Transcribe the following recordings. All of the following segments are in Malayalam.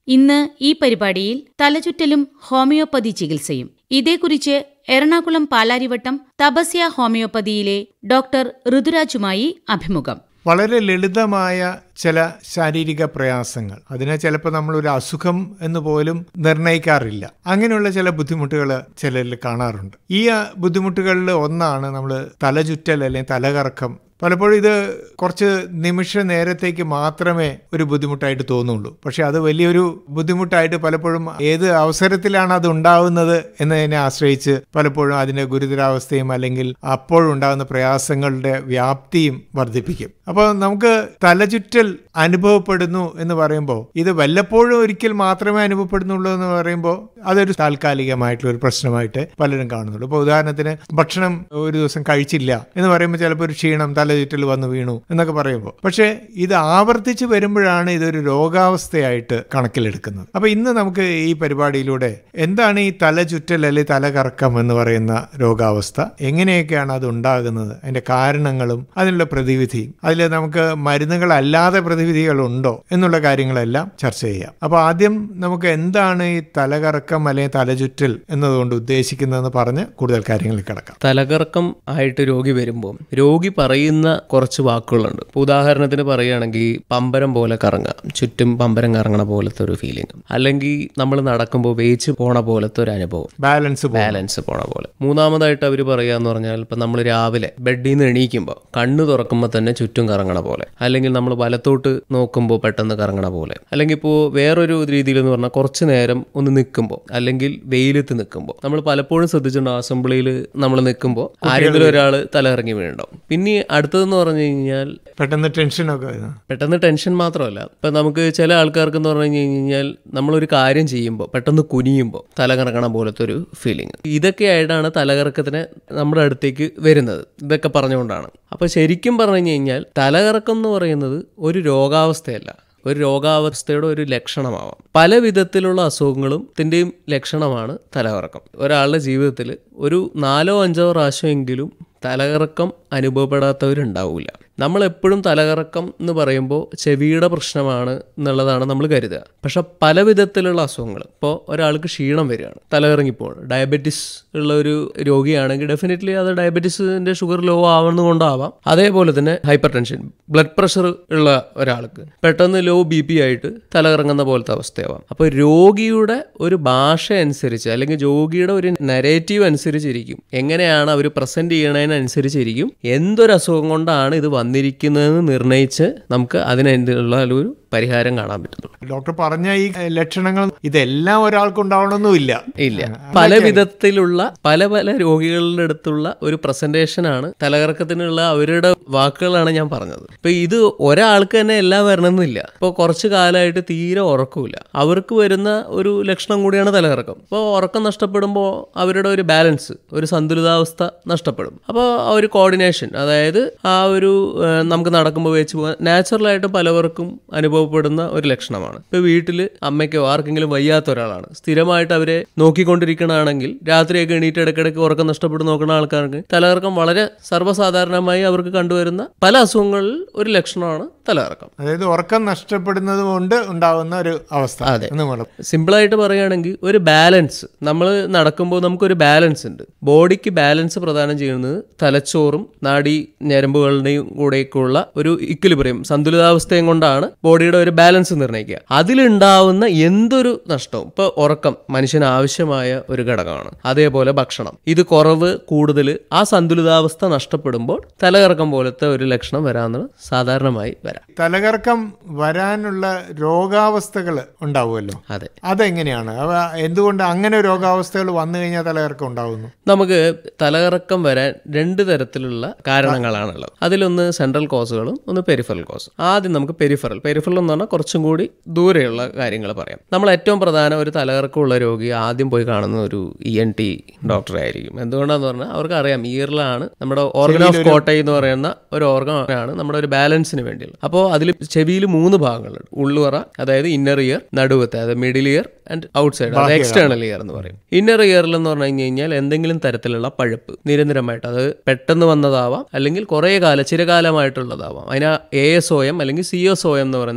ഇന്ന് ഈ പരിപാടിയിൽ തലചുറ്റലും ഹോമിയോപ്പതി ചികിത്സയും ഇതേക്കുറിച്ച് എറണാകുളം പാലാരിവട്ടം തപസ്യ ഹോമിയോപ്പതിയിലെ ഡോക്ടർ ഋതുരാജുമായി അഭിമുഖം വളരെ ലളിതമായ ചില ശാരീരിക പ്രയാസങ്ങൾ അതിനെ ചിലപ്പോൾ നമ്മൾ ഒരു അസുഖം എന്ന് പോലും നിർണയിക്കാറില്ല അങ്ങനെയുള്ള ചില ബുദ്ധിമുട്ടുകൾ ചിലരിൽ കാണാറുണ്ട് ഈ ആ, ബുദ്ധിമുട്ടുകളിൽ ഒന്നാണ് നമ്മൾ തലചുറ്റൽ അല്ലെങ്കിൽ തലകറക്കം പലപ്പോഴും ഇത് കുറച്ച് നിമിഷ നേരത്തേക്ക് മാത്രമേ ഒരു ബുദ്ധിമുട്ടായിട്ട് തോന്നുള്ളൂ പക്ഷെ അത് വലിയൊരു ബുദ്ധിമുട്ടായിട്ട് പലപ്പോഴും ഏത് അവസരത്തിലാണ് അത് ഉണ്ടാവുന്നത് എന്നതിനെ ആശ്രയിച്ച് പലപ്പോഴും അതിന്റെ ഗുരുതരാവസ്ഥയും അല്ലെങ്കിൽ അപ്പോഴുണ്ടാകുന്ന പ്രയാസങ്ങളുടെ വ്യാപ്തിയും വർദ്ധിപ്പിക്കും അപ്പോൾ നമുക്ക് തലചുറ്റൽ അനുഭവപ്പെടുന്നു എന്ന് പറയുമ്പോൾ ഇത് വല്ലപ്പോഴും ഒരിക്കൽ മാത്രമേ അനുഭവപ്പെടുന്നുള്ളൂ എന്ന് പറയുമ്പോൾ അതൊരു താൽക്കാലികമായിട്ടുള്ള ഒരു പ്രശ്നമായിട്ട് പലരും കാണുന്നുള്ളൂ ഇപ്പോൾ ഉദാഹരണത്തിന് ഭക്ഷണം ഒരു ദിവസം കഴിച്ചില്ല എന്ന് പറയുമ്പോൾ ചിലപ്പോൾ ഒരു ക്ഷീണം തലചുറ്റൽ വന്നു വീണു എന്നൊക്കെ പറയുമ്പോൾ പക്ഷേ ഇത് ആവർത്തിച്ച് വരുമ്പോഴാണ് ഇതൊരു രോഗാവസ്ഥയായിട്ട് കണക്കിലെടുക്കുന്നത് അപ്പോൾ ഇന്ന് നമുക്ക് ഈ പരിപാടിയിലൂടെ എന്താണ് ഈ തലചുറ്റൽ അല്ലെങ്കിൽ തലകറക്കം എന്ന് പറയുന്ന രോഗാവസ്ഥ എങ്ങനെയൊക്കെയാണ് അത് ഉണ്ടാകുന്നത് അതിന്റെ കാരണങ്ങളും അതിനുള്ള പ്രതിവിധിയും അതിൽ നമുക്ക് മരുന്നുകളല്ലാതെ പ്രതിവിധികളുണ്ടോ എന്നുള്ള കാര്യങ്ങളെല്ലാം ചർച്ച ചെയ്യാം അപ്പോൾ ആദ്യം നമുക്ക് എന്താണ് ഈ തലകറക്കം അല്ലെങ്കിൽ തലചുറ്റൽ എന്നതുകൊണ്ട് ഉദ്ദേശിക്കുന്നതെന്ന് പറഞ്ഞ് കൂടുതൽ കാര്യങ്ങളിൽ കിടക്കാം തലകറക്കം ആയിട്ട് രോഗി വരുമ്പോൾ രോഗി പറയുന്ന കുറച്ച് വാക്കുകളുണ്ട് ഇപ്പൊ ഉദാഹരണത്തിന് പറയുകയാണെങ്കിൽ പമ്പരം പോലെ കറങ്ങാം ചുറ്റും പമ്പരം കറങ്ങണ പോലത്തെ ഒരു ഫീലിംഗ് അല്ലെങ്കിൽ നമ്മൾ നടക്കുമ്പോൾ വേച്ച് പോണ പോലത്തെ ഒരു അനുഭവം ബാലൻസ് ബാലൻസ് പോണ പോലെ മൂന്നാമതായിട്ട് അവർ പറയാന്ന് പറഞ്ഞാൽ ഇപ്പം നമ്മൾ രാവിലെ ബെഡിൽ നിന്ന് എണീക്കുമ്പോൾ കണ്ണ് തുറക്കുമ്പോൾ തന്നെ ചുറ്റും കറങ്ങണ പോലെ അല്ലെങ്കിൽ നമ്മൾ വലത്തോട്ട് നോക്കുമ്പോൾ പെട്ടെന്ന് കറങ്ങണ പോലെ അല്ലെങ്കിൽ ഇപ്പോൾ വേറൊരു രീതിയിൽ എന്ന് പറഞ്ഞാൽ കുറച്ച് നേരം ഒന്ന് നിൽക്കുമ്പോൾ അല്ലെങ്കിൽ വെയിലത്ത് നിൽക്കുമ്പോൾ നമ്മൾ പലപ്പോഴും ശ്രദ്ധിച്ചിട്ടുണ്ട് അസംബ്ലിയിൽ നമ്മൾ നിൽക്കുമ്പോൾ ആരെങ്കിലും ഒരാൾ തലകറങ്ങി വീഴുണ്ടാവും പിന്നെ അടുത്തതെന്ന് പറഞ്ഞു കഴിഞ്ഞാൽ പെട്ടെന്ന് ടെൻഷനൊക്കെ വരുന്നു പെട്ടെന്ന് ടെൻഷൻ മാത്രമല്ല ഇപ്പം നമുക്ക് ചില ആൾക്കാർക്ക് എന്ന് പറഞ്ഞു കഴിഞ്ഞാൽ നമ്മളൊരു കാര്യം ചെയ്യുമ്പോൾ പെട്ടെന്ന് കുനിയുമ്പോൾ തലകറങ്ങണ പോലത്തെ ഒരു ഫീലിംഗ് ഇതൊക്കെ ആയിട്ടാണ് തലകറക്കത്തിന് നമ്മുടെ അടുത്തേക്ക് വരുന്നത് ഇതൊക്കെ പറഞ്ഞുകൊണ്ടാണ് അപ്പോൾ ശരിക്കും പറഞ്ഞു കഴിഞ്ഞാൽ തലകറക്കം എന്ന് പറയുന്നത് ഒരു രോഗാവസ്ഥയല്ല ഒരു രോഗാവസ്ഥയുടെ ഒരു ലക്ഷണമാവാം പല വിധത്തിലുള്ള അസുഖങ്ങളും ത്തിൻ്റെയും ലക്ഷണമാണ് തലകറക്കം ഒരാളുടെ ജീവിതത്തിൽ ഒരു നാലോ അഞ്ചോ പ്രാവശ്യമെങ്കിലും തലകറക്കം അനുഭവപ്പെടാത്തവരുണ്ടാവില്ല നമ്മൾ എപ്പോഴും തലകറക്കം എന്ന് പറയുമ്പോൾ ചെവിയുടെ പ്രശ്നമാണ് എന്നുള്ളതാണ് നമ്മൾ കരുതുക പക്ഷെ പല വിധത്തിലുള്ള അസുഖങ്ങൾ ഇപ്പോൾ ഒരാൾക്ക് ക്ഷീണം വരികയാണ് തലകറങ്ങിപ്പോൾ ഡയബറ്റിസ് ഉള്ള ഒരു രോഗിയാണെങ്കിൽ ഡെഫിനറ്റ്ലി അത് ഡയബറ്റീസിന്റെ ഷുഗർ ലോ ആവുന്നതുകൊണ്ടാവാം അതേപോലെ തന്നെ ഹൈപ്പർ ടെൻഷൻ ബ്ലഡ് പ്രഷർ ഉള്ള ഒരാൾക്ക് പെട്ടെന്ന് ലോ ബി പി ആയിട്ട് തലകറങ്ങുന്ന പോലത്തെ അവസ്ഥയാവാം അപ്പോൾ രോഗിയുടെ ഒരു ഭാഷ അനുസരിച്ച് അല്ലെങ്കിൽ രോഗിയുടെ ഒരു നരേറ്റീവ് അനുസരിച്ചിരിക്കും എങ്ങനെയാണ് അവർ പ്രസന്റ് ചെയ്യണതിനനുസരിച്ചിരിക്കും എന്തൊരു അസുഖം കൊണ്ടാണ് ഇത് വന്നിരിക്കുന്നതെന്ന് നിർണ്ണയിച്ച് നമുക്ക് അതിനുള്ള ഒരു പരിഹാരം കാണാൻ പറ്റുന്നു ഡോക്ടർ പറഞ്ഞ ഈ ലക്ഷണങ്ങൾ ഇതെല്ലാം ഒരാൾക്കുണ്ടാവണമെന്നുമില്ല ഇല്ല പല വിധത്തിലുള്ള പല പല രരോഗികളുടെ അടുത്തുള്ള ഒരു പ്രസന്റേഷൻ ആണ് തലകറക്കത്തിനുള്ള അവരുടെ വാക്കുകളാണ് ഞാൻ പറഞ്ഞത് ഇപ്പൊ ഇത് ഒരാൾക്ക് തന്നെ എല്ലാം വരണമെന്നില്ല ഇപ്പൊ കുറച്ച് കാലമായിട്ട് തീരെ ഉറക്കമില്ല അവർക്ക് വരുന്ന ഒരു ലക്ഷണം കൂടിയാണ് തലകറക്കം അപ്പോൾ ഉറക്കം നഷ്ടപ്പെടുമ്പോൾ അവരുടെ ഒരു ബാലൻസ് ഒരു സന്തുലിതാവസ്ഥ നഷ്ടപ്പെടും അപ്പോൾ ആ ഒരു കോർഡിനേഷൻ അതായത് ആ ഒരു ആ, നമുക്ക് നടക്കുമ്പോൾ വെച്ച് പോകാൻ നാച്ചുറലായിട്ട് പലവർക്കും അനുഭവപ്പെടുന്ന ഒരു ലക്ഷണമാണ് ഇപ്പൊ വീട്ടിൽ അമ്മയ്ക്കോ ആർക്കെങ്കിലും വയ്യാത്ത ഒരാളാണ് സ്ഥിരമായിട്ട് അവരെ നോക്കിക്കൊണ്ടിരിക്കണമെങ്കിൽ രാത്രിയൊക്കെ എണീറ്റ് ഇടയ്ക്കിടയ്ക്ക് ഉറക്കം നഷ്ടപ്പെട്ട് നോക്കുന്ന ആൾക്കാർക്ക് തലകറക്കം വളരെ സർവ്വസാധാരണമായി അവർക്ക് കണ്ടുവരുന്ന പല അസുഖങ്ങളിൽ ഒരു ലക്ഷണമാണ് തലകറക്കം അതായത് ഉറക്കം നഷ്ടപ്പെടുന്നത് കൊണ്ട് ഉണ്ടാവുന്ന ഒരു അവസ്ഥ അതെ. എന്ന് വേണം സിമ്പിളായിട്ട് പറയുകയാണെങ്കിൽ ഒരു ബാലൻസ് നമ്മൾ നടക്കുമ്പോൾ നമുക്കൊരു ബാലൻസ് ഉണ്ട് ബോഡിക്ക് ബാലൻസ് പ്രദാനം ചെയ്യുന്നത് തലച്ചോറും നാഡി ഞരമ്പുകളുടെയും കൂടെയൊക്കെയുള്ള ഒരു ഇക്വിലിബ്രിയം സന്തുലിതാവസ്ഥയും കൊണ്ടാണ് ബോഡിയുടെ ഒരു ബാലൻസ് നിർണ്ണയിക്കുക അതിലുണ്ടാവുന്ന എന്തൊരു നഷ്ടവും ഇപ്പോൾ ഉറക്കം മനുഷ്യന് ആവശ്യമായ ഒരു ഘടകമാണ് അതേപോലെ ഭക്ഷണം ഇത് കുറവ് കൂടുതൽ ആ സന്തുലിതാവസ്ഥ നഷ്ടപ്പെടുമ്പോൾ തലകറക്കം പോലത്തെ ഒരു ലക്ഷണം വരാമെന്ന് സാധാരണമായി വരാം തലകറക്കം വരാനുള്ള രോഗാവസ്ഥകൾ ഉണ്ടാവുമല്ലോ അതെ അതെങ്ങനെയാണ് അവ എന്തുകൊണ്ട് അങ്ങനെ രോഗാവസ്ഥകൾ വന്നു കഴിഞ്ഞാൽ തലകറക്കം ഉണ്ടാവുന്നു നമുക്ക് തലകറക്കം വരാൻ രണ്ട് തരത്തിലുള്ള കാരണങ്ങളാണുള്ളത് അതിലൊന്ന് സെൻട്രൽ കോസുകളും ഒന്ന് പെരിഫറൽ കോസ് ആദ്യം നമുക്ക് പെരിഫറൽ പെരിഫറൽ എന്ന് പറഞ്ഞാൽ കുറച്ചും കൂടി ദൂരെയുള്ള കാര്യങ്ങൾ പറയാം നമ്മൾ ഏറ്റവും പ്രധാന ഒരു തലകറക്കമുള്ള രോഗി ആദ്യം പോയി കാണുന്ന ഒരു ഇ എൻ ടി ഡോക്ടറെ ആയിരിക്കും എന്തുകൊണ്ടാന്ന് പറഞ്ഞാൽ അവർക്ക് അറിയാം ഇയറിലാണ് നമ്മുടെ ഓർഗൻ ഓഫ് കോട്ടൈ എന്ന് പറയുന്ന ഒരു ഓർഗൻ ആണ് നമ്മുടെ ഒരു ബാലൻസിന് വേണ്ടിയുള്ളത് അപ്പോൾ അതിൽ ചെവിയിൽ മൂന്ന് ഭാഗങ്ങളുണ്ട് ഉള്ളുവറ അതായത് ഇന്നർ ഇയർ നടുവത്തെ അതായത് middle ear and outside അത് എക്സ്റ്റേണൽ ഇയർ എന്ന് പറയും ഇന്നർ ഇയറിൽ എന്ന് പറഞ്ഞു കഴിഞ്ഞ് കഴിഞ്ഞാൽ എന്തെങ്കിലും തരത്തിലുള്ള പഴുപ്പ് നിരന്തരമായിട്ട് അത് പെട്ടെന്ന് വന്നതാവാം അല്ലെങ്കിൽ കുറേ കാലം ചിരകാലമായിട്ടുള്ളതാവാം അതിന് എ എസ് ഒ എം അല്ലെങ്കിൽ സി എസ് ഒ എം എന്ന് പറയുന്ന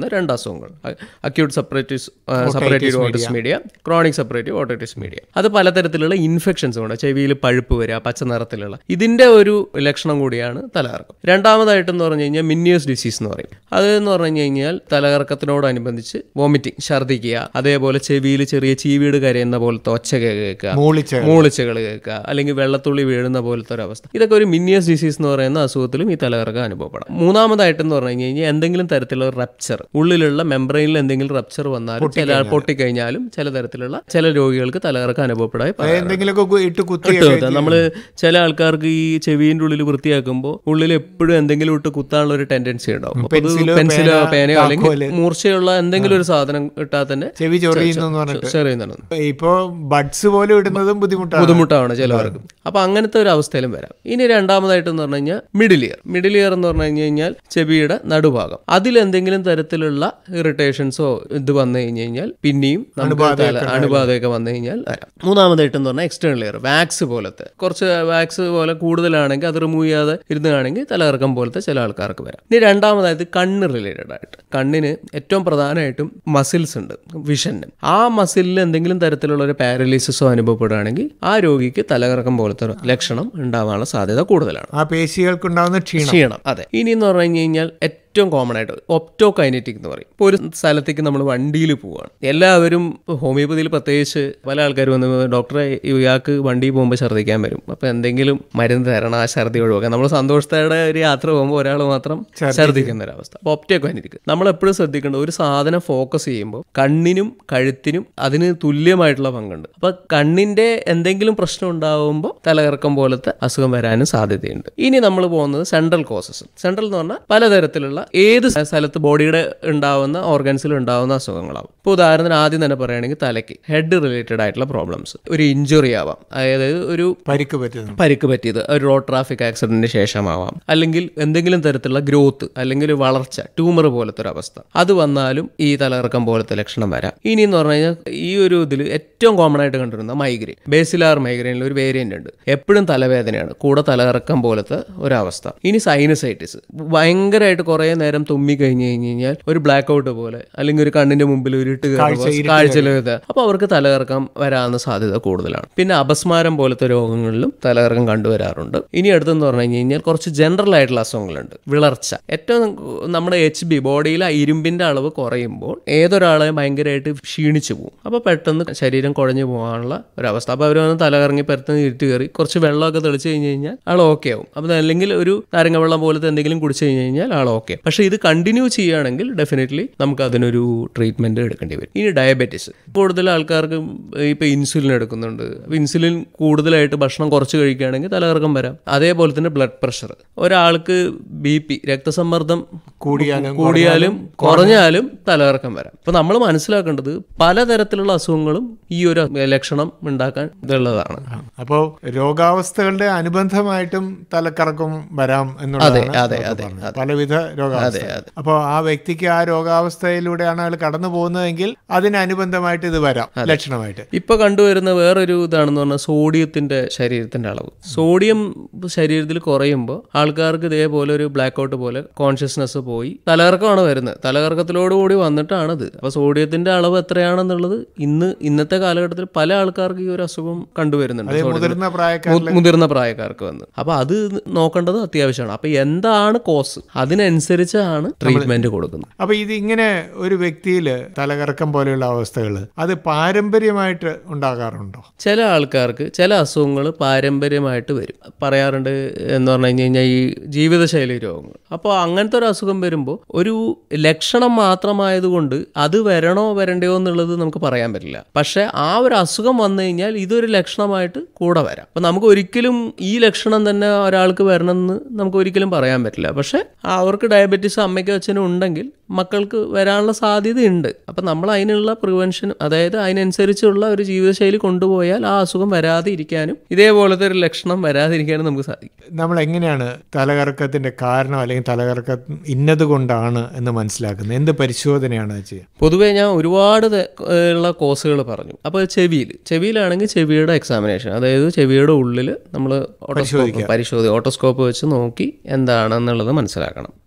വരുന്ന രണ്ട് അസുഖങ്ങൾ acute suppurative suppurative otitis media chronic suppurative otitis media അത് പലതരത്തിലുള്ള ഇൻഫെക്ഷൻസ് കൊണ്ട് ചെവിയിൽ പഴുപ്പ് വരിക പച്ച നിറത്തിലുള്ള ഇതിന്റെ ഒരു ലക്ഷണം കൂടിയാണ് തലകറക്കം രണ്ടാമതായിട്ടെന്ന് പറഞ്ഞു കഴിഞ്ഞാൽ മിന്നിയസ് ഡിസീസ് എന്ന് പറയും അത് എന്ന് പറഞ്ഞു കഴിഞ്ഞാൽ തലകറക്കത്തിനോടനുബന്ധിച്ച് വോമിറ്റിംഗ് ഛർദ്ദിക്കുക അതേപോലെ ചെവിയിൽ ചെറിയ ചീവീട് കരയുന്ന പോലത്തെ ഒച്ച കേൾക്കുക മൂളിച്ച മൂളിച്ചകൾ കേൾക്കുക അല്ലെങ്കിൽ വെള്ളത്തുള്ളി വീഴുന്ന പോലത്തെ ഒരു അവസ്ഥ ഇതൊക്കെ ഒരു മിന്നിയസ് ഡിസീസ് എന്ന് പറയുന്ന അസുഖത്തിലും ഈ തലകറക്കം അനുഭവപ്പെടാം മൂന്നാമതായിട്ടെന്ന് പറഞ്ഞു കഴിഞ്ഞാൽ എന്തെങ്കിലും തരത്തിലുള്ള റപ്ചർ ഉള്ളിലുള്ള മെമ്പറൈനിൽ എന്തെങ്കിലും റപ്ചർ വന്നാലും ചില പൊട്ടിക്കഴിഞ്ഞാലും ചില തരത്തിലുള്ള ചില രോഗികൾക്ക് തലകറക്കം അനുഭവപ്പെടാൻ എന്തെങ്കിലുമൊക്കെ കു- ഇട്ട് കുത്തി നമ്മൾ ചില ആൾക്കാർക്ക് ഈ ചെവിന്റെ ഉള്ളിൽ വൃത്തിയാക്കുമ്പോൾ ഉള്ളിൽ എപ്പോഴും എന്തെങ്കിലും ഇട്ട് കുത്താനുള്ള ഒരു ടെൻഡൻസി ഉണ്ടാവും അപ്പൊ അത് പെൻസിലോ, പെൻസിലോ പേന, പേനയോ അല്ലെങ്കിൽ താക്കോല്. മൂർച്ചയുള്ള എന്തെങ്കിലും ഒരു സാധനം ഇട്ടാൽ തന്നെ ചെവി ചൊറിയുന്നു എന്ന് പറഞ്ഞിട്ട് ചെറിയുന്നതാണ് ഇപ്പോ ബഡ്സ് പോലും ഇടുന്നതും ബുദ്ധിമുട്ടാണ് ബുദ്ധിമുട്ടാണ് ചിലവർക്ക് അപ്പൊ അങ്ങനത്തെ ഒരു അവസ്ഥയിലും വരാം ഇനി രണ്ടാമതായിട്ട് എന്ന് പറഞ്ഞു കഴിഞ്ഞാൽ മിഡിൽ ഇയർ മിഡിൽ ഇയർ എന്ന് പറഞ്ഞു കഴിഞ്ഞ് കഴിഞ്ഞാൽ ചെവിയുടെ നടുഭാഗം അതിൽ എന്തെങ്കിലും തരത്തിലുള്ള ഇറിറ്റേഷൻസോ ഇത് വന്നു കഴിഞ്ഞ് കഴിഞ്ഞാൽ പിന്നെയും നമുക്ക് തല- അണുബാധയൊക്കെ വന്നു കഴിഞ്ഞാൽ വരാം മൂന്നാമതായിട്ട് എന്ന് പറഞ്ഞാൽ എക്സ്റ്റേണൽ ഇയർ വാക്സ് പോലത്തെ കുറച്ച് വാക്സ് പോലെ കൂടുതലാണെങ്കിൽ അത് റിമൂവ് ചെയ്യാതെ ഇരുന്നാണെങ്കിൽ തലകറക്കം പോലത്തെ ചില ആൾക്കാർക്ക് വരാം ഇനി രണ്ടാമതായിട്ട് കണ്ണ് റിലേറ്റഡ് ആയിട്ട് കണ്ണിന് ഏറ്റവും പ്രധാനമായിട്ടും മസിൽസ് ഉണ്ട് വിഷന് ആ മസിലിൽ എന്തെങ്കിലും തരത്തിലുള്ള ഒരു പാരലൈസിസോ അനുഭവപ്പെടുകയാണെങ്കിൽ ആ രോഗിക്ക് തലകറക്കം പോലത്തെ ഒരു ലക്ഷണം ഉണ്ടാവാനുള്ള സാധ്യത കൂടുതലാണ് ആ പേശികൾക്കുണ്ടാവുന്ന ക്ഷീണം ക്ഷീണം അതെ ഇനി എന്ന് പറഞ്ഞു കഴിഞ്ഞാൽ ഏറ്റവും കോമൺ ആയിട്ട് ഒപ്റ്റോ കൈനറ്റിക് എന്ന് പറയും ഇപ്പോൾ ഒരു സ്ഥലത്തേക്ക് നമ്മൾ വണ്ടിയിൽ പോവുകയാണ് എല്ലാവരും ഹോമിയോപ്പതിയിൽ പ്രത്യേകിച്ച് പല ആൾക്കാരും വന്ന് ഡോക്ടറെ ഇയാൾക്ക് വണ്ടിയിൽ പോകുമ്പോൾ ഛർദ്ദിക്കാൻ വരും അപ്പോൾ എന്തെങ്കിലും മരുന്ന് തരണം ആ ഛർദ്ദി ഒഴിവാക്കാൻ നമ്മൾ സന്തോഷത്തോടെ ഒരു യാത്ര പോകുമ്പോൾ ഒരാൾ മാത്രം ഛർദ്ദിക്കുന്ന ഒരു അവസ്ഥ അപ്പോൾ ഒപ്റ്റോ കൈനറ്റിക് നമ്മൾ എപ്പോഴും ശ്രദ്ധിക്കേണ്ടത് ഒരു സാധനം ഫോക്കസ് ചെയ്യുമ്പോൾ കണ്ണിനും കഴുത്തിനും അതിന് തുല്യമായിട്ടുള്ള പങ്കുണ്ട് അപ്പോൾ കണ്ണിന്റെ എന്തെങ്കിലും പ്രശ്നം ഉണ്ടാകുമ്പോൾ തലകറക്കം പോലത്തെ അസുഖം വരാനും സാധ്യതയുണ്ട് ഇനി നമ്മൾ പോകുന്നത് സെൻട്രൽ കോസസ് സെൻട്രൽ എന്ന് പറഞ്ഞാൽ പലതരത്തിലുള്ള ഏത് സ്ഥലത്ത് ബോഡിയുടെ ഉണ്ടാവുന്ന ഓർഗൻസിൽ ഉണ്ടാവുന്ന അസുഖങ്ങളാവും ഇപ്പോൾ ഉദാഹരണത്തിന് ആദ്യം തന്നെ പറയുകയാണെങ്കിൽ തലയ്ക്ക് ഹെഡ് റിലേറ്റഡ് ആയിട്ടുള്ള പ്രോബ്ലംസ് ഒരു ഇഞ്ചുറി ആവാം അതായത് ഒരു പരിക്ക് പറ്റുന്നു പരിക്ക് പറ്റിയത് ഒരു റോഡ് ട്രാഫിക് ആക്സിഡന്റിന് ശേഷമാവാം അല്ലെങ്കിൽ എന്തെങ്കിലും തരത്തിലുള്ള ഗ്രോത്ത് അല്ലെങ്കിൽ ഒരു വളർച്ച ട്യൂമർ പോലത്തെ ഒരു അവസ്ഥ അത് വന്നാലും ഈ തലകറക്കം പോലത്തെ ലക്ഷണം വരാം ഇനി എന്ന് പറഞ്ഞു കഴിഞ്ഞാൽ ഈ ഒരു ഇതിൽ ഏറ്റവും കോമൺ ആയിട്ട് കണ്ടിരുന്ന മൈഗ്രെയിൻ ബേസിലാർ മൈഗ്രെയിനിൽ ഒരു വേരിയന്റ് ഉണ്ട് എപ്പോഴും തലവേദനയാണ് കൂടെ തലകറക്കം പോലത്തെ ഒരവസ്ഥ ഇനി സൈനസൈറ്റിസ് ഭയങ്കരമായിട്ട് കുറേ നേരം തുമ്മി കഴിഞ്ഞ് കഴിഞ്ഞ് കഴിഞ്ഞാൽ ഒരു ബ്ലാക്ക് ഔട്ട് പോലെ അല്ലെങ്കിൽ ഒരു കണ്ണിന്റെ മുമ്പിൽ ഒരു ഇട്ട് കാഴ്ചയിൽ അപ്പൊ അവർക്ക് തലകറക്കം വരാവുന്ന സാധ്യത കൂടുതലാണ് പിന്നെ അപസ്മാരം പോലത്തെ രോഗങ്ങളിലും തലകറക്കം കണ്ടുവരാറുണ്ട് ഇനി അടുത്തെന്ന് പറഞ്ഞു കഴിഞ്ഞ് കഴിഞ്ഞാൽ കുറച്ച് ജനറൽ ആയിട്ടുള്ള അസുഖങ്ങളുണ്ട് വിളർച്ച ഏറ്റവും നമ്മുടെ എച്ച് ബി ബോഡിയിലെ ഇരുമ്പിന്റെ അളവ് കുറയുമ്പോൾ ഏതൊരാളെ ഭയങ്കരമായിട്ട് ക്ഷീണിച്ചു പോകും അപ്പോൾ പെട്ടെന്ന് ശരീരം കുഴഞ്ഞു പോകാനുള്ള ഒരവസ്ഥ അപ്പോൾ അവർ വന്ന് തലകറങ്ങി പെട്ടെന്ന് ഇരുട്ട് കയറി കുറച്ച് വെള്ളമൊക്കെ തെളിച്ച് കഴിഞ്ഞ് കഴിഞ്ഞാൽ ആൾ ഓക്കെ ആവും അപ്പോൾ അല്ലെങ്കിൽ ഒരു നാരങ്ങ വെള്ളം പോലത്തെ എന്തെങ്കിലും കുടിച്ചു കഴിഞ്ഞ് കഴിഞ്ഞാൽ ആൾ ഓക്കെ പക്ഷേ ഇത് കണ്ടിന്യൂ ചെയ്യുകയാണെങ്കിൽ ഡെഫിനറ്റ്ലി നമുക്ക് അതിനൊരു ട്രീറ്റ്മെന്റ് എടുക്കേണ്ടി വരും ഇനി ഡയബറ്റീസ് കൂടുതൽ ആൾക്കാർക്ക് ഇപ്പോൾ ഇൻസുലിൻ എടുക്കുന്നുണ്ട് അപ്പോൾ ഇൻസുലിൻ കൂടുതലായിട്ട് ഭക്ഷണം കുറച്ച് കഴിക്കുകയാണെങ്കിൽ തലകറക്കം വരാം അതേപോലെ തന്നെ ബ്ലഡ് പ്രഷർ ഒരാൾക്ക് ബി പി രക്തസമ്മർദ്ദം കൂടിയാലും കൂടിയാലും കുറഞ്ഞാലും തലകറക്കം വരാം അപ്പൊ നമ്മൾ മനസ്സിലാക്കേണ്ടത് പലതരത്തിലുള്ള അസുഖങ്ങളും ഈ ഒരു ലക്ഷണം ഉണ്ടാക്കാൻ ഇതുള്ളതാണ് അപ്പോ രോഗാവസ്ഥകളുടെ അനുബന്ധമായിട്ടും തലക്കറക്കം വരാം അതെ, എന്നുള്ളതാണ് അതെ, ഡോക്ടർ അതെ, പറഞ്ഞത്. പലവിധ രോഗാവസ്ഥ അപ്പോൾ ആ വ്യക്തിക്ക് ആ രോഗാവസ്ഥയിലൂടെയാണ് അയാൾ കടന്നു പോകുന്നതെങ്കിൽ അതിനനുബന്ധമായിട്ട് ഇത് വരാം ലക്ഷണമായിട്ട് ഇപ്പൊ കണ്ടുവരുന്ന വേറൊരു ഇതാണെന്ന് പറഞ്ഞാൽ സോഡിയത്തിന്റെ ശരീരത്തിന്റെ അളവ് സോഡിയം ശരീരത്തിൽ കുറയുമ്പോൾ ആൾക്കാർക്ക് ഇതേപോലെ ഒരു ബ്ലാക്ക് ഔട്ട് പോലെ കോൺഷ്യസ്നെസ് പോയി തലകറക്കമാണ് വരുന്നത് തലകറക്കത്തിലോടുകൂടി വന്നിട്ടാണിത് അപ്പൊ സോഡിയത്തിന്റെ അളവ് എത്രയാണെന്നുള്ളത് ഇന്ന് ഇന്നത്തെ കാലഘട്ടത്തിൽ പല ആൾക്കാർക്ക് ഈ ഒരു അസുഖം കണ്ടുവരുന്നുണ്ട് അത് സോഡിയത്തിന്റെ- മുതിർന്ന പ്രായക്കാർ മു- മുതിർന്ന പ്രായക്കാർക്ക് വന്ന് അപ്പൊ അത് നോക്കേണ്ടത് അത്യാവശ്യമാണ് അപ്പൊ എന്താണ് കോസ് അതിനനുസരിച്ചാണ് ട്രീറ്റ്മെന്റ് കൊടുക്കുന്നത് അപ്പൊ ഇത് ഇങ്ങനെ ഒരു വ്യക്തിയിൽ തലകറക്കം പോലെയുള്ള അവസ്ഥകൾ അത് പാരമ്പര്യമായിട്ട് ഉണ്ടാകാറുണ്ടോ ചില ആൾക്കാർക്ക് ചില അസുഖങ്ങൾ പാരമ്പര്യമായിട്ട് വരും പറയാറുണ്ട് എന്ന് പറഞ്ഞു കഴിഞ്ഞ് കഴിഞ്ഞാൽ ഈ ജീവിതശൈലി രോഗങ്ങൾ അപ്പോൾ അങ്ങനത്തെ ഒരു അസുഖം വരുമ്പോൾ ഒരു ലക്ഷണം മാത്രമായതുകൊണ്ട് അത് വരണോ വരണ്ടയോ എന്നുള്ളത് നമുക്ക് പറയാൻ പറ്റില്ല പക്ഷെ ആ ഒരു അസുഖം വന്നു കഴിഞ്ഞാൽ ഇതൊരു ലക്ഷണമായിട്ട് കൂടെ വരാം അപ്പം നമുക്ക് ഒരിക്കലും ഈ ലക്ഷണം തന്നെ ഒരാൾക്ക് വരണമെന്ന് നമുക്ക് ഒരിക്കലും പറയാൻ പറ്റില്ല പക്ഷെ അവർക്ക് ഡയബറ്റീസ് അമ്മയ്ക്ക് അച്ഛനും ഉണ്ടെങ്കിൽ മക്കൾക്ക് വരാനുള്ള സാധ്യതയുണ്ട് അപ്പം നമ്മൾ അതിനുള്ള പ്രിവെൻഷൻ അതായത് അതിനനുസരിച്ചുള്ള ഒരു ജീവിതശൈലി കൊണ്ടുപോയാൽ ആ അസുഖം വരാതെ ഇരിക്കാനും ഇതേപോലത്തെ ഒരു ലക്ഷണം വരാതിരിക്കാനും നമുക്ക് സാധിക്കും നമ്മൾ എങ്ങനെയാണ് തലകറക്കത്തിന്റെ കാരണം അല്ലെങ്കിൽ തലകറക്കം ഇന്നത് കൊണ്ടാണ് എന്ന് മനസ്സിലാക്കുന്നത് എന്ത് പരിശോധനയാണ് അത് ചെയ്യുക പൊതുവേ ഞാൻ ഒരുപാട് ത- ഉള്ള കോഴ്സുകൾ പറഞ്ഞു അപ്പോൾ ചെവിയിൽ ചെവിയിലാണെങ്കിൽ ചെവിയുടെ എക്സാമിനേഷൻ അതായത് ചെവിയുടെ ഉള്ളിൽ നമ്മൾ പരിശോധി ഓട്ടോസ്കോപ്പ് വെച്ച് നോക്കി എന്താണെന്നുള്ളത് മനസ്സിലാക്കണം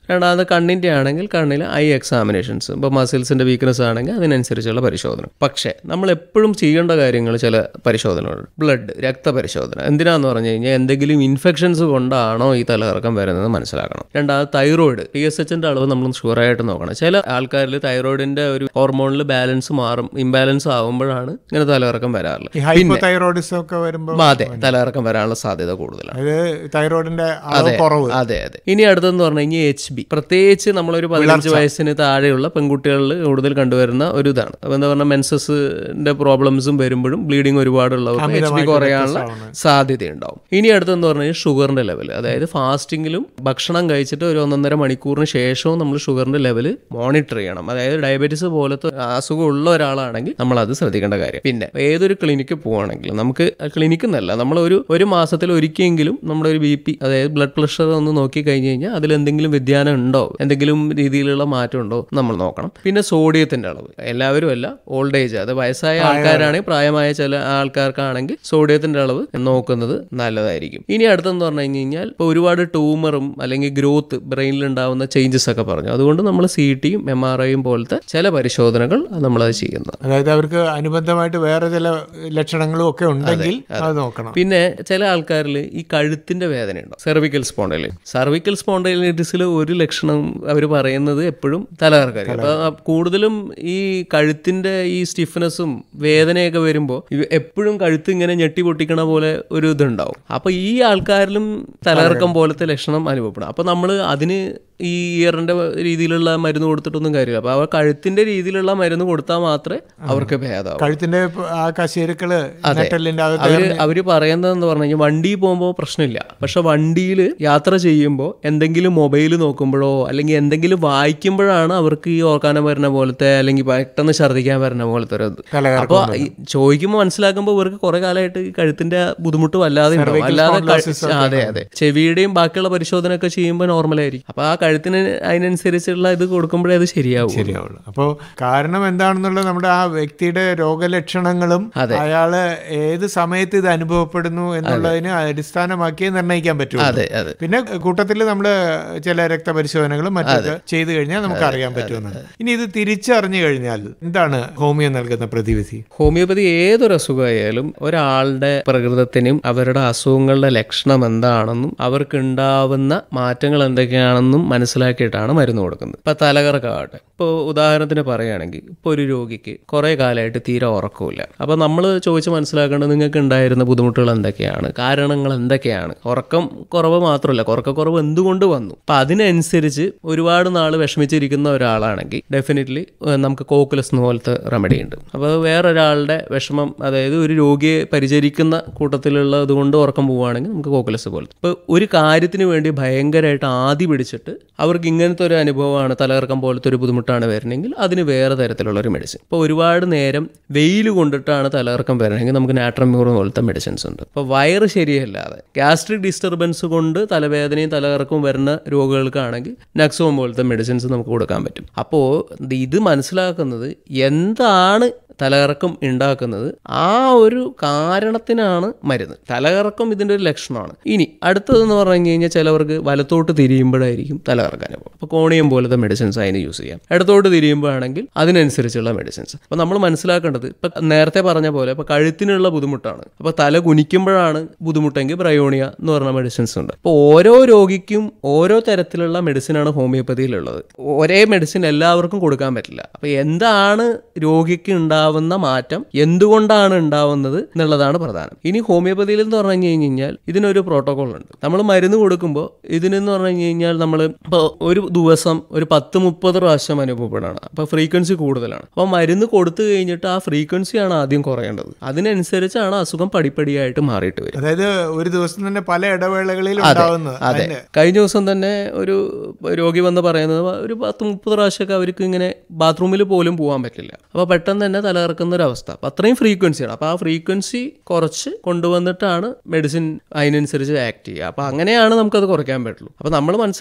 രണ്ടാമത് കണ്ണിൻ്റെ ആണെങ്കിൽ കണ്ണിൽ ഐ എക്സാമിനേഷൻസ് ഇപ്പോൾ മസിൽസിൻ്റെ വീക്ക്നെസ് ആണെങ്കിൽ അതിനനുസരിച്ചുള്ള പരിശോധന പക്ഷേ നമ്മൾ എപ്പോഴും ചെയ്യേണ്ട കാര്യങ്ങൾ ചില പരിശോധനകളുണ്ട് ബ്ലഡ് രക്തപരിശോധന എന്തിനാന്ന് പറഞ്ഞു കഴിഞ്ഞാൽ എന്തെങ്കിലും ഇൻഫെക്ഷൻസ് കൊണ്ടാണോ ഈ തലകറക്കം വരുന്നത് മനസ്സിലാക്കണം രണ്ടാമത് തൈറോയിഡ് ടി എസ് എച്ചിൻ്റെ അളവ് നമ്മൾ ഷുവറായിട്ട് നോക്കണം ചില ആൾക്കാരിൽ തൈറോയിഡിൻ്റെ ഒരു ഹോർമോണിൽ ബാലൻസ് മാറും ഇംബാലൻസ് ആകുമ്പോഴാണ് ഇങ്ങനെ തലകറക്കം വരാറുള്ളത് ഈ ഹൈപ്പോതൈറോയിഡിസം ഒക്കെ വരുമ്പോൾ അതെ തലകറക്കം വരാനുള്ള സാധ്യത കൂടുതലാണ് അത് തൈറോയിഡിന്റെ അളവ് കുറവ് അതെ അതെ ഇനി അടുത്തെന്ന് പറഞ്ഞു കഴിഞ്ഞാൽ എച്ച് ബി പ്രത്യേകിച്ച് നമ്മളൊരു പതിനഞ്ച് വയസ്സിന് താഴെയുള്ള പെൺകുട്ടികളിൽ കൂടുതൽ കണ്ടുവരുന്ന ഒരു ഇതാണ് അപ്പൊ എന്താ പറഞ്ഞാൽ മെൻസസിന്റെ പ്രോബ്ലംസും വരുമ്പോഴും ബ്ലീഡിങ് ഒരുപാടുള്ളവർക്ക് എച്ച് ബി കുറയാനുള്ള സാധ്യതയുണ്ടാവും ഇനി അടുത്തെന്ന് പറഞ്ഞു കഴിഞ്ഞാൽ ഷുഗറിന്റെ ലെവൽ അതായത് ഫാസ്റ്റിങ്ങിലും ഭക്ഷണം കഴിച്ചിട്ട് ഒരു ഒന്നൊന്നര മണിക്കൂറിന് ശേഷവും നമ്മൾ ഷുഗറിന്റെ ലെവൽ മോണിറ്റർ ചെയ്യണം അതായത് ഡയബറ്റീസ് പോലത്തെ അസുഖം ഉള്ള ഒരാളാണെങ്കിൽ നമ്മൾ അത് ശ്രദ്ധിക്കേണ്ട കാര്യം പിന്നെ ഏതൊരു ക്ലിനിക്ക് പോവാണെങ്കിലും നമുക്ക് ക്ലിനിക്ക് എന്നല്ല നമ്മൾ ഒരു ഒരു മാസത്തിൽ ഒരിക്കലെങ്കിലും നമ്മുടെ ഒരു ബി പി അതായത് ബ്ലഡ് പ്രഷർ ഒന്ന് നോക്കി കഴിഞ്ഞ് കഴിഞ്ഞാൽ അതിൽ എന്തെങ്കിലും വ്യതിയാനം ഉണ്ടോ എന്തെങ്കിലും രീതിയിലുള്ള മാറ്റം ഉണ്ടോ നമ്മൾ നോക്കണം പിന്നെ സോഡിയത്തിന്റെ അളവ് എല്ലാവരും അല്ല ഓൾഡ് ഏജ് അത് വയസ്സായ ആൾക്കാരാണെങ്കിൽ പ്രായമായ ചില ആൾക്കാർക്കാണെങ്കിൽ സോഡിയത്തിന്റെ അളവ് നോക്കുന്നത് നല്ലതായിരിക്കും ഇനി അടുത്തെന്ന് പറഞ്ഞു കഴിഞ്ഞ് കഴിഞ്ഞാൽ ഇപ്പോൾ ഒരുപാട് ട്യൂമറും അല്ലെങ്കിൽ ഗ്രോത്ത് ബ്രെയിനിൽ ഉണ്ടാവുന്ന ചേഞ്ചസ് ഒക്കെ പറഞ്ഞു അതുകൊണ്ട് നമ്മൾ സി ടിയും എം ആർ ഐയും പോലത്തെ ചില പരിശോധനകൾ നമ്മളത് ചെയ്യുന്നത് അതായത് അവർക്ക് അനുബന്ധമായിട്ട് വേറെ ചില ലക്ഷണങ്ങളും ഒക്കെ ഉണ്ടെങ്കിൽ അത് നോക്കണം പിന്നെ ചില ആൾക്കാരിൽ ഈ കഴുത്തിന്റെ വേദന ഉണ്ടാവും സെർവിക്കൽ സ്പോണ്ടൈലി സർവിക്കൽ സ്പോണ്ടൈലൈറ്റിസിൽ ഒരു ലക്ഷണം അവർ പറയുന്നത് എപ്പോഴും തലകറക്കാരി അപ്പൊ ആ കൂടുതലും ഈ കഴുത്തിന്റെ ഈ സ്റ്റിഫ്നെസ്സും വേദനയൊക്കെ വരുമ്പോൾ എപ്പോഴും കഴുത്ത് ഇങ്ങനെ ഞെട്ടി പൊട്ടിക്കണ പോലെ ഒരു ഇതുണ്ടാവും അപ്പൊ ഈ ആൾക്കാരിലും തലകറക്കം പോലത്തെ ലക്ഷണം അനുഭവപ്പെടും അപ്പൊ നമ്മൾ അതിന് ഈ ഇയറിന്റെ രീതിയിലുള്ള മരുന്ന് കൊടുത്തിട്ടൊന്നും കാര്യമില്ല അപ്പൊ അവർ കഴുത്തിന്റെ രീതിയിലുള്ള മരുന്ന് കൊടുത്താൽ മാത്രമേ അവർക്ക് ഭേദമാവും കഴുത്തിന്റെ ആ കശേരുക്കള് നെട്ടലിന്റെ അകത്ത് അവര് അവര് പറയുന്നതെന്ന് പറഞ്ഞു കഴിഞ്ഞാൽ വണ്ടി പോകുമ്പോൾ പ്രശ്നമില്ല പക്ഷെ വണ്ടിയിൽ യാത്ര ചെയ്യുമ്പോൾ എന്തെങ്കിലും മൊബൈൽ നോക്കുമ്പോഴോ അല്ലെങ്കിൽ എന്തെങ്കിലും വായിക്കുമ്പോഴാണ് അവർക്ക് ഈ ഓർക്കാനം വരുന്ന പോലത്തെ അല്ലെങ്കിൽ പെട്ടെന്ന് ഛർദ്ദിക്കാൻ വരുന്ന പോലത്തെ ഒരു ഇത് തലകറക്കം അപ്പോൾ ചോദിക്കുമ്പോൾ മനസ്സിലാക്കുമ്പോൾ ഇവർക്ക് കുറെ കാലമായിട്ട് ഈ കഴുത്തിന്റെ ബുദ്ധിമുട്ട് വല്ലാതെ ഉണ്ടാവും അല്ലാതെ ക- അതെ അതെ ചെവിയുടെയും ബാക്കിയുള്ള പരിശോധന ഒക്കെ ചെയ്യുമ്പോൾ നോർമലായിരിക്കും അപ്പൊ ആ കഴുത്തിന് അതിനനുസരിച്ചുള്ള ഇത് കൊടുക്കുമ്പോഴേ അത് ശരിയാവും ശരിയാവുള്ളൂ അപ്പോൾ കാരണം എന്താണെന്നുള്ളത് നമ്മുടെ ആ വ്യക്തിയുടെ രോഗലക്ഷണങ്ങളും അയാള് ഏത് സമയത്ത് ഇത് അനുഭവപ്പെടുന്നു എന്നുള്ളതിന് അടിസ്ഥാനമാക്കിയേ നിർണ്ണയിക്കാൻ പറ്റുള്ളൂ അതെ അതെ പിന്നെ കൂട്ടത്തിൽ നമ്മൾ ചില രക്തപരിശോധനകളും മറ്റൊക്കെ ചെയ്തു കഴിഞ്ഞാൽ നമുക്ക് അറിയാൻ പറ്റുമെന്നാണ് ഇനി ഇത് തിരിച്ചറിഞ്ഞു കഴിഞ്ഞാൽ എന്താണ് ഹോമിയോ നൽകുന്ന പ്രതിവിധി ഹോമിയോപ്പതി ഏതൊരു അസുഖമായാലും ഒരാളുടെ പ്രകൃതത്തിനും അവരുടെ അസുഖങ്ങളുടെ ലക്ഷണം എന്താണെന്നും അവർക്ക് ഉണ്ടാവുന്ന മാറ്റങ്ങൾ എന്തൊക്കെയാണെന്നും മനസ്സിലാക്കിയിട്ടാണ് മരുന്ന് കൊടുക്കുന്നത് ഇപ്പൊ തലകറക്കമാവട്ടെ ഇപ്പോൾ ഉദാഹരണത്തിന് പറയുകയാണെങ്കിൽ ഇപ്പോൾ ഒരു രോഗിക്ക് കുറേ കാലമായിട്ട് തീരെ ഉറക്കമില്ല അപ്പോൾ നമ്മൾ ചോദിച്ച് മനസ്സിലാക്കേണ്ടത് നിങ്ങൾക്ക് ഉണ്ടായിരുന്ന ബുദ്ധിമുട്ടുകൾ എന്തൊക്കെയാണ് കാരണങ്ങൾ എന്തൊക്കെയാണ് ഉറക്കം കുറവ് മാത്രമല്ല ഉറക്കക്കുറവ് എന്തുകൊണ്ട് വന്നു അപ്പം അതിനനുസരിച്ച് ഒരുപാട് നാൾ വിഷമിച്ചിരിക്കുന്ന ഒരാളാണെങ്കിൽ ഡെഫിനറ്റ്ലി നമുക്ക് കോക്കുലസ് പോലത്തെ റെമഡി ഉണ്ട് അപ്പോൾ വേറൊരാളുടെ വിഷമം അതായത് ഒരു രോഗിയെ പരിചരിക്കുന്ന കൂട്ടത്തിലുള്ള ഇതുകൊണ്ട് ഉറക്കം പോവുകയാണെങ്കിൽ നമുക്ക് കോക്കുലസ് പോലെ ഇപ്പോൾ ഒരു കാര്യത്തിന് വേണ്ടി ഭയങ്കരമായിട്ട് ആദി പിടിച്ചിട്ട് അവർക്ക് ഇങ്ങനത്തെ ഒരു അനുഭവമാണ് തലകറക്കം പോലത്തെ ഒരു ബുദ്ധിമുട്ടാണ് വരുന്നെങ്കിൽ അതിന് വേറെ തരത്തിലുള്ള ഒരു മെഡിസിൻ ഇപ്പോൾ ഒരുപാട് നേരം വെയിൽ കൊണ്ടിട്ടാണ് തലകറക്കം വരണമെങ്കിൽ നമുക്ക് നാട്രമ്യൂർ പോലത്തെ മെഡിസിൻസ് ഉണ്ട് അപ്പോൾ വയറ് ശരിയല്ലാതെ ഗ്യാസ്ട്രിക് ഡിസ്റ്റർബൻസ് കൊണ്ട് തലവേദനയും തലകറക്കവും വരുന്ന രോഗികൾക്കാണെങ്കിൽ നക്സോം പോലത്തെ മെഡിസിൻസ് നമുക്ക് കൊടുക്കാൻ പറ്റും അപ്പോൾ ഇത് മനസ്സിലാക്കുന്നത് എന്താണ് തലകറക്കം ഉണ്ടാക്കുന്നത് ആ ഒരു കാരണത്തിനാണ് മരുന്ന് തലകറക്കം ഇതിൻ്റെ ഒരു ലക്ഷണമാണ് ഇനി അടുത്തതെന്ന് പറഞ്ഞു കഴിഞ്ഞാൽ ചിലവർക്ക് വലത്തോട്ട് തിരിയുമ്പോഴായിരിക്കും തലകറക്കം അനുഭവം അപ്പോൾ കോണിയം പോലത്തെ മെഡിസിൻസ് അതിന് യൂസ് ചെയ്യാം ഇടത്തോട്ട് തിരിയുമ്പോഴാണെങ്കിൽ അതിനനുസരിച്ചുള്ള മെഡിസിൻസ് അപ്പോൾ നമ്മൾ മനസ്സിലാക്കേണ്ടത് ഇപ്പം നേരത്തെ പറഞ്ഞ പോലെ ഇപ്പോൾ കഴുത്തിനുള്ള ബുദ്ധിമുട്ടാണ് അപ്പോൾ തല കുനിക്കുമ്പോഴാണ് ബുദ്ധിമുട്ടെങ്കിൽ ബ്രയോണിയ എന്ന് പറഞ്ഞ മെഡിസിൻസ് ഉണ്ട് അപ്പോൾ ഓരോ രോഗിക്കും ഓരോ തരത്തിലുള്ള മെഡിസിനാണ് ഹോമിയോപ്പതിയിലുള്ളത് ഒരേ മെഡിസിൻ എല്ലാവർക്കും കൊടുക്കാൻ പറ്റില്ല അപ്പോൾ എന്താണ് രോഗിക്ക് ഉണ്ടാവുന്ന മാറ്റം എന്തുകൊണ്ടാണ് ഉണ്ടാവുന്നത് എന്നുള്ളതാണ് പ്രധാനം ഇനി ഹോമിയോപ്പതിയിൽ എന്ന് പറഞ്ഞു കഴിഞ്ഞ് കഴിഞ്ഞാൽ ഇതിനൊരു പ്രോട്ടോകോൾ ഉണ്ട് നമ്മൾ മരുന്ന് കൊടുക്കുമ്പോൾ ഇതിനെന്ന് പറഞ്ഞു കഴിഞ്ഞാൽ നമ്മൾ ഇപ്പോൾ ഒരു ദിവസം ഒരു പത്ത് മുപ്പത് പ്രാവശ്യം അനുഭവപ്പെടണം അപ്പോൾ ഫ്രീക്വൻസി കൂടുതലാണ് അപ്പോൾ മരുന്ന് കൊടുത്തു കഴിഞ്ഞിട്ട് ആ ഫ്രീക്വൻസിയാണ് ആദ്യം കുറയേണ്ടത് അതിനനുസരിച്ചാണ് അസുഖം പടിപ്പടിയായിട്ട് മാറിയിട്ട് വരും അതായത് ഒരു ദിവസം തന്നെ പല ഇടവേളകളിൽ ഉണ്ടാവുന്നത് അതെ കഴിഞ്ഞ ദിവസം തന്നെ ഒരു രോഗി വന്ന് പറയുന്നത് ഒരു പത്ത് മുപ്പത് പ്രാവശ്യമൊക്കെ അവർക്ക് ഇങ്ങനെ ബാത്റൂമിൽ പോലും പോകാൻ പറ്റില്ല അപ്പോൾ പെട്ടെന്ന് തന്നെ തലകറക്കുന്ന ഒരു അവസ്ഥ അപ്പോൾ അത്രയും ഫ്രീക്വൻസിയാണ് അപ്പോൾ ആ ഫ്രീക്വൻസി കുറച്ച് കൊണ്ടുവന്നിട്ടാണ് മെഡിസിൻ അതിനനുസരിച്ച് ആക്ട് ചെയ്യുക അപ്പോൾ അങ്ങനെയാണ് നമുക്കത് കുറയ്ക്കാൻ പറ്റുള്ളൂ അപ്പോൾ നമ്മൾ മനസ്സിലാക്കേണ്ടത്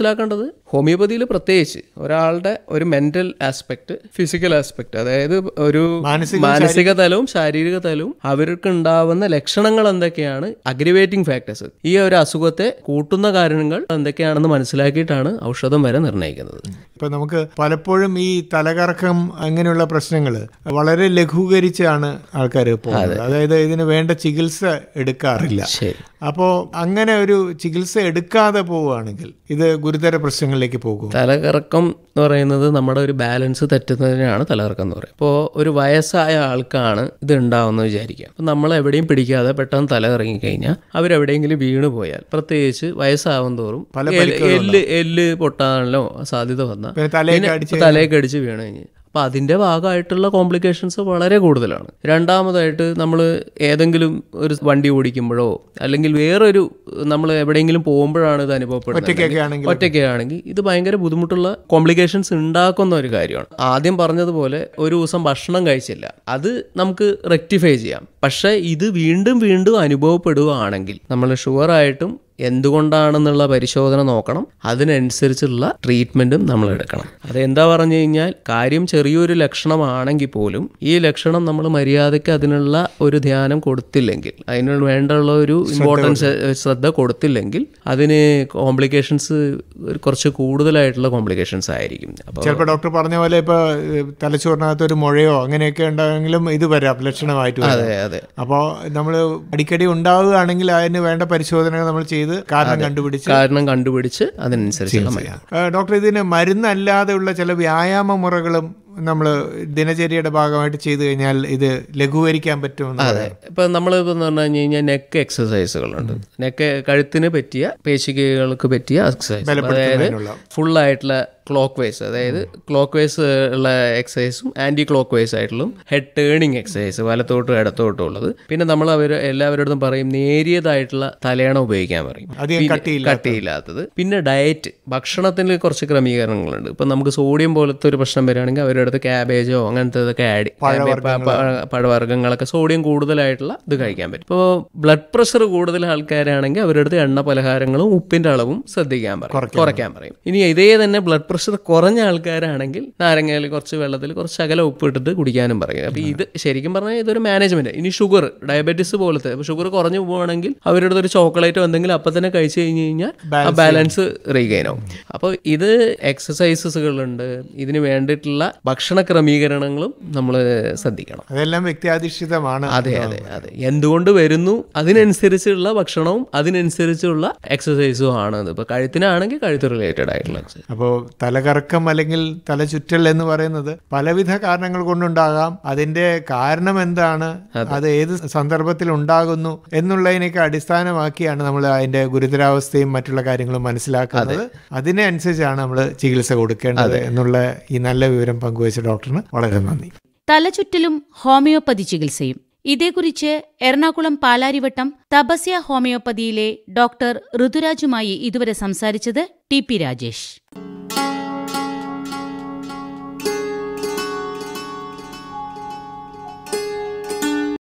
ഹോമിയോപ്പതിയിൽ പ്രത്യേകിച്ച് ഒരാളുടെ ഒരു മെന്റൽ ആസ്പെക്ട് ഫിസിക്കൽ ആസ്പെക്ട് അതായത് ഒരു മാനസിക മാനസിക തലവും ശാരീരിക തലവും അവർക്ക് ഉണ്ടാവുന്ന ലക്ഷണങ്ങൾ എന്തൊക്കെയാണ് അഗ്രിവേറ്റിംഗ് ഫാക്ടേഴ്സ് ഈ ഒരു അസുഖത്തെ കൂട്ടുന്ന കാരണങ്ങൾ എന്തൊക്കെയാണെന്ന് മനസ്സിലാക്കിയിട്ടാണ് ഔഷധം വരെ നിർണ്ണയിക്കുന്നത് ഇപ്പൊ നമുക്ക് പലപ്പോഴും ഈ തലകറക്കം അങ്ങനെയുള്ള പ്രശ്നങ്ങൾ വളരെ ലഘൂകരിച്ചാണ് ആൾക്കാർ പോകുന്നത് അതായത് ഇതിന് വേണ്ട ചികിത്സ എടുക്കാറില്ല ശരി അപ്പോൾ അങ്ങനെ ഒരു ചികിത്സ എടുക്കാതെ പോവുകയാണെങ്കിൽ ഇത് ഗുരുതര പ്രശ്നങ്ങളിലേക്ക് പോകും തലകറക്കം എന്ന് പറയുന്നത് നമ്മുടെ ഒരു ബാലൻസ് തെറ്റുന്നതിനാണ് തലകറക്കം എന്ന് പറയുന്നത് ഇപ്പോൾ ഒരു വയസ്സായ ആൾക്കാണ് ഇത് ഉണ്ടാവുമെന്ന് വിചാരിക്കുക അപ്പം നമ്മൾ എവിടെയും പിടിക്കാതെ പെട്ടെന്ന് തല ഇറങ്ങി കഴിഞ്ഞാൽ അവരെവിടെയെങ്കിലും വീണ് പോയാൽ പ്രത്യേകിച്ച് വയസ്സാവും തോറും പല എല്ല് എല്ല് എല്ല് പൊട്ടാനല്ലോ സാധ്യത വന്നാൽ പിന്നെ തലയൊക്കെ അടിച്ച് തലയൊക്കെ അടിച്ച് വീണ് കഴിഞ്ഞ് അപ്പോൾ അതിൻ്റെ ഭാഗമായിട്ടുള്ള കോംപ്ലിക്കേഷൻസ് വളരെ കൂടുതലാണ് രണ്ടാമതായിട്ട് നമ്മൾ ഏതെങ്കിലും ഒരു വണ്ടി ഓടിക്കുമ്പോഴോ അല്ലെങ്കിൽ വേറൊരു നമ്മൾ എവിടെയെങ്കിലും പോകുമ്പോഴാണ് ഇത് അനുഭവപ്പെടുന്നത് ഒറ്റയ്ക്കൊക്കെ ആണെങ്കിൽ ഒറ്റയ്ക്കാണെങ്കിൽ ഇത് ഭയങ്കര ബുദ്ധിമുട്ടുള്ള കോംപ്ലിക്കേഷൻസ് ഉണ്ടാക്കുന്ന ഒരു കാര്യമാണ് ആദ്യം പറഞ്ഞതുപോലെ ഒരു ദിവസം ഭക്ഷണം കഴിച്ചില്ല അത് നമുക്ക് റെക്ടിഫൈ ചെയ്യാം പക്ഷേ ഇത് വീണ്ടും വീണ്ടും അനുഭവപ്പെടുകയാണെങ്കിൽ നമ്മൾ ഷുവറായിട്ടും എന്തുകൊണ്ടാണെന്നുള്ള പരിശോധന നോക്കണം അതിനനുസരിച്ചുള്ള ട്രീറ്റ്മെൻറ്റും നമ്മൾ എടുക്കണം അതെന്താ പറഞ്ഞു കഴിഞ്ഞാൽ കാര്യം ചെറിയൊരു ലക്ഷണമാണെങ്കിൽ പോലും ഈ ലക്ഷണം നമ്മൾ മര്യാദയ്ക്ക് അതിനുള്ള ഒരു ധ്യാനം കൊടുത്തില്ലെങ്കിൽ അതിന് വേണ്ടുള്ള ഒരു ഇമ്പോർട്ടൻസ് ശ്രദ്ധ കൊടുത്തില്ലെങ്കിൽ അതിന് കോംപ്ലിക്കേഷൻസ് കുറച്ച് കൂടുതലായിട്ടുള്ള കോംപ്ലിക്കേഷൻസ് ആയിരിക്കും അപ്പോൾ ചിലപ്പോൾ ഡോക്ടർ പറഞ്ഞ പോലെ ഇപ്പൊ ഏഹ്, തലച്ചോറിനകത്ത് ഒരു മുഴയോ അങ്ങനെയൊക്കെ ഉണ്ടായെങ്കിലും ഇത് വരാം ലക്ഷണമായിട്ട് വരാം അതെ അതെ അപ്പോൾ നമ്മൾ അടിക്കടി ഉണ്ടാവുകയാണെങ്കിൽ അതിന് വേണ്ട പരിശോധനകൾ നമ്മൾ ചെയ്ത് കാരണം കണ്ടുപിടിച്ച് കാരണം കണ്ടുപിടിച്ച് അതിനനുസരിച്ചുള്ള മരുന്ന് ഏഹ്, ഡോക്ടർ ഇതിന് മരുന്നല്ലാതെയുള്ള ചില വ്യായാമ മുറകളും നമ്മൾ ദിനചര്യയുടെ ഭാഗമായിട്ട് ചെയ്തു കഴിഞ്ഞാൽ ഇത് ലഘൂകരിക്കാൻ പറ്റുമെന്ന് പറയാം. ഇപ്പൊ നമ്മൾ എന്ന് പറഞ്ഞു കഴിഞ്ഞാൽ നെക്ക് എക്സസൈസുകളുണ്ട് നെക്ക് കഴുത്തിന് പറ്റിയ പേശികൾക്ക് പറ്റിയ എക്സസൈസ് അതായത് ബലപ്പെടുത്തുന്നതിനുള്ള ഫുൾ ആയിട്ടുള്ള ക്ലോക്ക് വൈസ് അതായത് ക്ലോക്ക് വൈസ് ഉള്ള എക്സസൈസും ആന്റി ക്ലോക്ക് വൈസ് ആയിട്ടുള്ള ഹെഡ് ടേണിങ് എക്സസൈസ് വലത്തോട്ടും ഇടത്തോട്ടും ഉള്ളത് പിന്നെ നമ്മൾ അവർ എല്ലാവരോടും പറയും നേരിയതായിട്ടുള്ള തലയണ ഉപയോഗിക്കാൻ പറയും അധികം പിന്നെ കട്ടിയില്ല കട്ടിയില്ലാത്തത് പിന്നെ ഡയറ്റ് ഭക്ഷണത്തിൽ കുറച്ച് ക്രമീകരണങ്ങളുണ്ട് ഇപ്പം നമുക്ക് സോഡിയം പോലത്തെ ഒരു പ്രശ്നം വരികയാണെങ്കിൽ അവരുടെ അടുത്ത് ക്യാബേജോ അങ്ങനത്തെ ഇതൊക്കെ ആഡ് പഴവർഗ്ഗങ്ങളൊക്കെ സോഡിയം കൂടുതലായിട്ടുള്ള ഇത് കഴിക്കാൻ പറ്റും ഇപ്പോൾ ബ്ലഡ് പ്രഷർ കൂടുതൽ ആൾക്കാരാണെങ്കിൽ അവരുടെ അടുത്ത് എണ്ണ പലഹാരങ്ങളും ഉപ്പിന്റെ അളവും ശ്രദ്ധിക്കാൻ പറയും കുറയ്ക്കാൻ പറയും ഇനി ഇതേ തന്നെ ബ്ലഡ് പ്രഷർ കുറഞ്ഞ ആൾക്കാരാണെങ്കിൽ നാരങ്ങയിൽ കുറച്ച് വെള്ളത്തിൽ കുറച്ച് അകല ഉപ്പ് ഇട്ടിട്ട് കുടിക്കാനും പറയും അപ്പോൾ ഇത് ശരിക്കും പറഞ്ഞാൽ ഇതൊരു മാനേജ്മെന്റ് ഇനി ഷുഗർ ഡയബറ്റീസ് പോലത്തെ ഷുഗർ കുറഞ്ഞു പോവുകയാണെങ്കിൽ അവരുടെ അടുത്ത് ഒരു ചോക്ലേറ്റോ എന്തെങ്കിലും അപ്പം തന്നെ കഴിച്ചു കഴിഞ്ഞ് കഴിഞ്ഞാൽ ആ ബാലൻസ് റീഗെയിൻ ആവും അപ്പോൾ ഇത് എക്സസൈസസുകളുണ്ട് ഇതിന് വേണ്ടിയിട്ടുള്ള ഭക്ഷണ ക്രമീകരണങ്ങളും നമ്മൾ ശ്രദ്ധിക്കണം അതെല്ലാം വ്യക്തിയാധിഷ്ഠിതമാണ് അതെ അതെ അതെ എന്തുകൊണ്ട് വരുന്നു അതിനനുസരിച്ചുള്ള ഭക്ഷണവും അതിനനുസരിച്ചുള്ള എക്സസൈസും ആണ് ഇത് ഇപ്പോൾ കഴുത്തിനാണെങ്കിൽ കഴുത്ത് റിലേറ്റഡ് ആയിട്ടുള്ള exercise. അപ്പോൾ തലകറക്കം അല്ലെങ്കിൽ തലചുറ്റൽ എന്ന് പറയുന്നത് പലവിധ കാരണങ്ങൾ കൊണ്ടുണ്ടാകാം അതിന്റെ കാരണം എന്താണ് അത് ഏത് സന്ദർഭത്തിൽ ഉണ്ടാകുന്നു എന്നുള്ളതിനൊക്കെ അടിസ്ഥാനമാക്കിയാണ് നമ്മൾ അതിന്റെ ഗുരുതരാവസ്ഥയും മറ്റുള്ള കാര്യങ്ങളും മനസ്സിലാക്കുന്നത് അതിനനുസരിച്ചാണ് നമ്മൾ ചികിത്സ കൊടുക്കേണ്ടത് എന്നുള്ള ഈ നല്ല വിവരം പങ്കുവച്ച ഡോക്ടറിന് വളരെ നന്ദി തലചുറ്റലും ഹോമിയോപ്പതി ചികിത്സയും ഇതേക്കുറിച്ച് എറണാകുളം പാലാരിവട്ടം തപസ്യ ഹോമിയോപ്പതിയിലെ ഡോക്ടർ ഋതുരാജുമായി ഇതുവരെ സംസാരിച്ചത് ടി പി രാജേഷ്